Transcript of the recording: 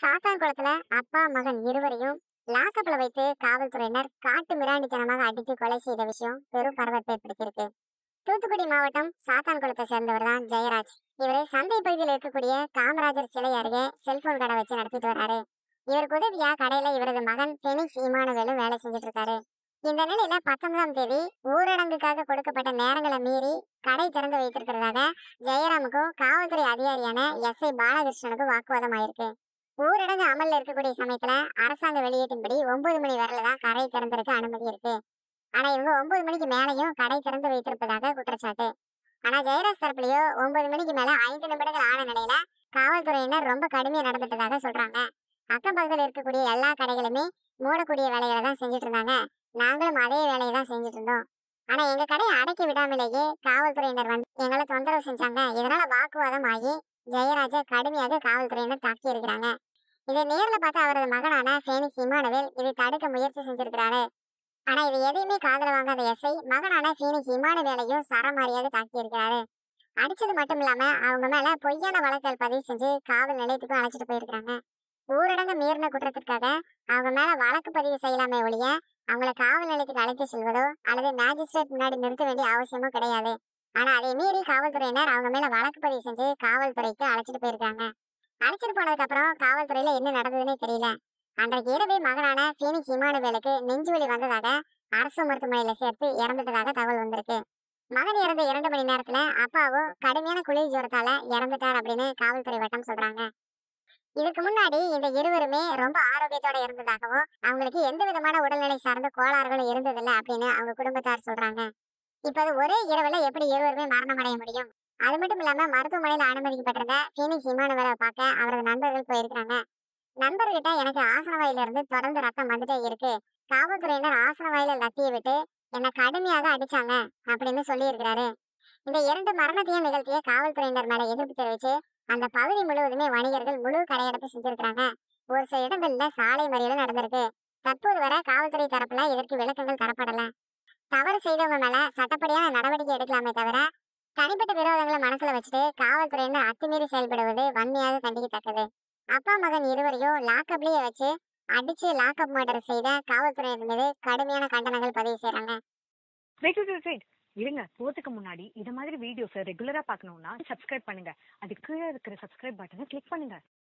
சாத்தான்குளத்துல அப்பா மகன் இருவரையும் லாக்கப்ல வைத்து காவல்துறையினர் காட்டு மிராண்டித்தனமாக அடித்து கொலை செய்த விஷயம் பெரும் பரபரப்பை பிடிச்சிருக்கு தூத்துக்குடி மாவட்டம் சாத்தான்குளத்தை சேர்ந்தவர் தான் ஜெயராஜ் இவரு சந்தை பகுதியில் இருக்கக்கூடிய காமராஜர் சிலை அருகே செல்போன் கடை வச்சு நடத்திட்டு வர்றாரு இவருக்கு உதவியா கடையில இவரது மகன் பெனிக்ஸ் இமானுவேலும் வேலை செஞ்சுட்டு இருக்காரு இந்த நிலையில பத்தொன்பதாம் தேதி ஊரடங்குக்காக கொடுக்கப்பட்ட நேரங்களை மீறி கடை திறந்து வைத்திருக்கிறதாக ஜெயராமுக்கும் காவல்துறை அதிகாரியான எஸ் ஐ பாலகிருஷ்ணனுக்கும் வாக்குவாதம் ஆயிருக்கு ஊரடங்கு அமல்ல இருக்கக்கூடிய சமயத்துல அரசாங்க வெளியீட்டின்படி ஒன்பது மணி வரையில தான் கடை திறந்திருக்க அனுமதி இருக்கு ஆனா இவங்க ஒன்பது மணிக்கு மேலையும் கடை திறந்து வைத்திருப்பதாக குற்றச்சாட்டு ஆனா ஜெயராஜ் தரப்புலயோ ஒன்பது மணிக்கு மேல ஐந்து நிமிடங்கள் ஆன நிலையில காவல்துறையினர் ரொம்ப கடுமையா நடந்துட்டதாக சொல்றாங்க அக்கம் பக்கத்துல இருக்கக்கூடிய எல்லா கடைகளுமே மூடக்கூடிய வேலைகளை தான் செஞ்சுட்டு இருந்தாங்க நாங்களும் அதே வேலையை தான் செஞ்சுட்டு இருந்தோம் ஆனா எங்க கடையை அடக்கி விடாமலேயே காவல்துறையினர் வந்து எங்களை தொந்தரவு செஞ்சாங்க இதனால வாக்குவாதம் ஆகி ஜெயராஜ கடுமையாக காவல்துறையினர் தாக்கி இருக்கிறாங்க இதை நேர்ல பார்த்த அவரது மகனான ஃபேனிக்ஸ் இமானுவேல் இதை தடுக்க முயற்சி செஞ்சிருக்கிறாரு ஆனா இது எதையுமே காதல வாங்காத எஸ்ஐ மகனான ஃபீனிக்ஸ் இமானுவேலையும் சரமாரியாக தாக்கி இருக்கிறாரு அடிச்சது மட்டும் இல்லாம அவங்க மேல பொய்யான வழக்குகள் பதிவு செஞ்சு காவல் நிலையத்துக்கும் அழைச்சிட்டு போயிருக்காங்க ஊரடங்கு மீறின குற்றத்திற்காக அவங்க மேல வழக்கு பதிவு செய்யலாமே ஒழிய அவங்கள காவல் நிலையத்துக்கு அழைத்து செல்வதோ அல்லது மேஜிஸ்ட்ரேட் முன்னாடி நிறுத்த வேண்டிய அவசியமோ கிடையாது ஆனா அதை மீறி காவல்துறையினர் அவங்க மேல வழக்கு பதிவு செஞ்சு காவல்துறைக்கு அழைச்சிட்டு போயிருக்காங்க அழைச்சிட்டு போனதுக்கு அப்புறம் காவல்துறையில என்ன நடந்ததுன்னே தெரியல அன்றைக்கு இரவே மகனான பீனிக்ஸ் இமானுவேலுக்கு நெஞ்சு வலி வந்ததாக அரசு மருத்துவமனையில சேர்த்து இறந்துட்டதாக தகவல் வந்திருக்கு மகன் இறந்த இரண்டு மணி நேரத்துல அப்பாவும் கடுமையான குளிர் ஜுரத்தால இறந்துட்டார் அப்படின்னு காவல்துறை வட்டம் சொல்றாங்க இதுக்கு முன்னாடி இந்த இருவருமே ரொம்ப ஆரோக்கியத்தோட இருந்ததாகவும் அவங்களுக்கு எந்த விதமான உடல்நிலை சார்ந்த கோளாறுகளும் இருந்ததில்லை அப்படின்னு அவங்க குடும்பத்தார் சொல்றாங்க இப்ப அது ஒரே இரவுல எப்படி இருவருமே மரணம் அடைய முடியும் அது மட்டும் இல்லாம மருத்துவமனையில அனுமதிக்கப்பட்டிருந்த பீனிக்ஸ் இமானுவேலை பார்க்க அவரது நண்பர்கள் போயிருக்காங்க நண்பர்கிட்ட எனக்கு ஆசனவாயில இருந்து தொடர்ந்து ரத்தம் வந்துட்டே இருக்கு காவல்துறையினர் ஆசனவாயில லத்தியை விட்டு என்னை கடுமையாக அடிச்சாங்க அப்படின்னு சொல்லி இருக்கிறாரு இந்த இரண்டு மரணத்தையும் நிகழ்த்திய காவல்துறையினர் மேல எதிர்ப்பு தெரிவிச்சு அந்த பகுதி முழுவதுமே வணிகர்கள் முழு கடையெடுப்பு செஞ்சிருக்காங்க ஒரு சில இடங்கள்ல சாலை மறியலும் நடந்திருக்கு தற்போது வரை காவல்துறை தரப்புல இதற்கு விளக்கங்கள் தரப்படல தவறு செய்தவங்க மேல சட்டப்படியான நடவடிக்கை எடுக்கலாமே தவிர தனிப்பட்ட விரோதங்களை மனசுல வச்சுட்டு காவல்துறையினர் அத்துமீறி செயல்படுவது வன்மையாக கண்டிக்கத்தக்கது அப்பா மகன் இருவரையும் லாக்கப்லயே வச்சு அடிச்சு லாக்அப் மர்டர் செய்த காவல்துறையினர் மீது கடுமையான கண்டனங்கள் பதிவு செய்றாங்க வெயிட் வெயிட் வெயிட் இருங்க போறதுக்கு முன்னாடி இது மாதிரி வீடியோஸ் ரெகுலரா பார்க்கணும்னா சப்ஸ்கிரைப் பண்ணுங்க அதுக்கு கீழே இருக்கிற சப்ஸ்கிரைப் பட்டனை கிளிக் பண்ணுங்க